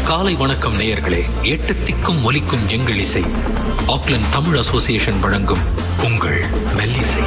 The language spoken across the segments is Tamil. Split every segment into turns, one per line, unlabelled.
காலை வணக்கம் நேயர்களே எட்டு திக்கும் ஒலிக்கும் எங்கள் இசை ஆக்லண்ட் தமிழ் அசோசியேஷன் வழங்கும் உங்கள் மெல்லிசை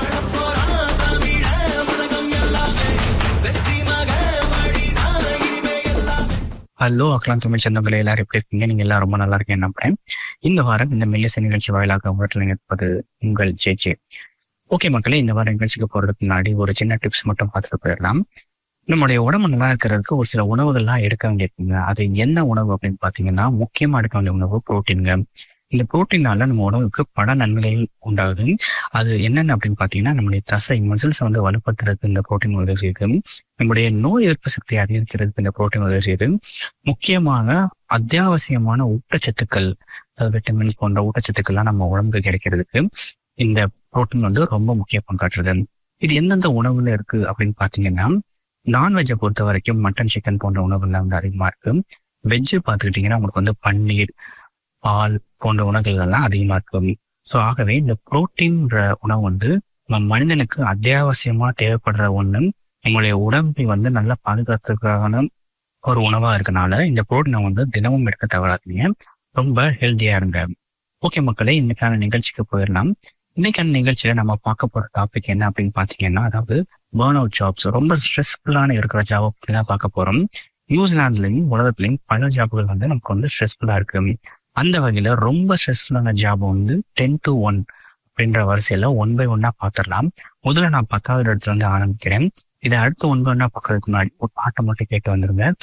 ஹலோ அக்கலாம் தமிழ் சொந்தங்களே எல்லாரும் எப்படி இருக்கீங்க நீங்க எல்லாம் ரொம்ப நல்லா இருக்கீங்க நம்புறேன் இந்த வாரம் இந்த மெல்லிசை நிகழ்ச்சி வாயிலாக உங்கள்கிட்ட இருப்பது உங்கள் ஜே ஜே ஓகே மக்களே இந்த வாரம் நிகழ்ச்சிக்கு போறதுக்கு முன்னாடி ஒரு சின்ன டிப்ஸ் மட்டும் பார்த்துட்டு போயிடலாம் நம்மளுடைய உடம்பு நல்லா இருக்கிறதுக்கு ஒரு சில உணவுகள்லாம் எடுக்க வேண்டியிருக்குங்க அது என்ன உணவு அப்படின்னு பாத்தீங்கன்னா முக்கியமா எடுக்க வேண்டிய உணவு புரோட்டீனுங்க இந்த புரோட்டீனால நம்ம உடம்புக்கு பல நன்மைகள் உண்டாகுது அது என்னென்ன அப்படின்னு பாத்தீங்கன்னா நம்மளுடைய தசை மசில்ஸ் வந்து வலுப்படுத்துறதுக்கு இந்த புரோட்டீன் உதவி செய்யுது நம்முடைய நோய் எதிர்ப்பு சக்தியை அதிகரிக்கிறதுக்கு இந்த புரோட்டீன் உதவி செய்யுது முக்கியமான அத்தியாவசியமான ஊட்டச்சத்துக்கள் அதாவது விட்டமின்ஸ் போன்ற ஊட்டச்சத்துக்கள்லாம் நம்ம உடம்புக்கு கிடைக்கிறதுக்கு இந்த புரோட்டீன் வந்து ரொம்ப முக்கிய பங்காற்றுது இது எந்தெந்த உணவுல இருக்கு அப்படின்னு பாத்தீங்கன்னா நான்வெஜ்ஜை பொறுத்த வரைக்கும் மட்டன் சிக்கன் போன்ற உணவுகள்லாம் வந்து அதிகமா இருக்கு வெஜ்ஜு பார்த்துக்கிட்டிங்கன்னா உங்களுக்கு வந்து பன்னீர் பால் போன்ற உணவுகள் எல்லாம் அதிகமா இருக்கும் ஸோ ஆகவே இந்த புரோட்டீன்ற உணவு வந்து நம்ம மனிதனுக்கு அத்தியாவசியமா தேவைப்படுற ஒண்ணு நம்மளுடைய உடம்பை வந்து நல்லா பாதுகாத்துக்கான ஒரு உணவா இருக்கனால இந்த புரோட்டீனை வந்து தினமும் எடுக்க தவறாதீங்க ரொம்ப ஹெல்த்தியா இருங்க ஓகே மக்களே இன்னைக்கான நிகழ்ச்சிக்கு போயிடலாம் இன்னைக்கான நிகழ்ச்சியில நம்ம பார்க்க போற டாபிக் என்ன அப்படின்னு பாத்தீங்கன்னா அதாவது பேர்ன் அவுட் ஜாப்ஸ் ரொம்ப ஸ்ட்ரெஸ்ஃபுல்லான இருக்கிற ஜாப் பத்தி தான் பார்க்க போறோம் நியூசிலாந்துலயும் உலகத்துலயும் பல ஜாப்புகள் வந்து நமக்கு வந்து ஸ்ட்ரெஸ்ஃபுல்லா இருக்கு அந்த வகையில ரொம்ப ஸ்ட்ரெஸ்ஃபுல்லான ஜாப் வந்து டென் டு ஒன் அப்படின்ற வரிசையில ஒன் பை ஒன்னா பாத்திரலாம் முதல்ல நான் பத்தாவது இடத்துல இருந்து ஆரம்பிக்கிறேன் இதை அடுத்து ஒன் பை ஒன்னா பார்க்கறதுக்கு முன்னாடி ஒரு பாட்டை மட்டும் கேட்டு வந்துருங்க